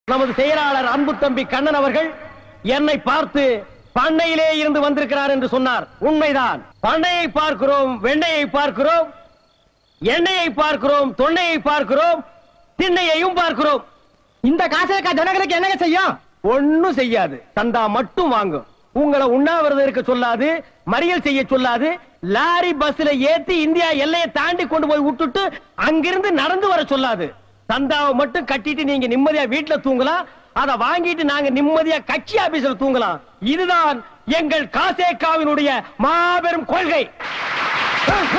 நமது செயலாளர் அன்பு தம்பி கண்ணன் அவர்கள் என்னை பார்த்து பண்ணையிலே இருந்து வந்திருக்கிறார் என்று சொன்னார் உண்மைதான் பண்ணையை பார்க்கிறோம் வெண்ணையை பார்க்கிறோம் எண்ணெயை பார்க்கிறோம் தொன்னையை பார்க்கிறோம் திண்ணையையும் பார்க்கிறோம் இந்த காசை ஜனங்களுக்கு என்னங்க செய்யும் ஒண்ணும் செய்யாது தந்தா மட்டும் வாங்கும் உங்களை உண்ணாவிரதம் இருக்க சொல்லாது மறியல் செய்ய சொல்லாது லாரி பஸ்ல ஏத்தி இந்தியா எல்லையை தாண்டி கொண்டு போய் விட்டுட்டு அங்கிருந்து நடந்து வர சொல்லாது தந்தாவை மட்டும் கட்டிட்டு நீங்க நிம்மதியா வீட்டுல தூங்கலாம் அத வாங்கிட்டு நாங்க நிம்மதியா கட்சி ஆபீஸ்ல தூங்கலாம் இதுதான் எங்கள் காசேக்காவினுடைய மாபெரும் கொள்கை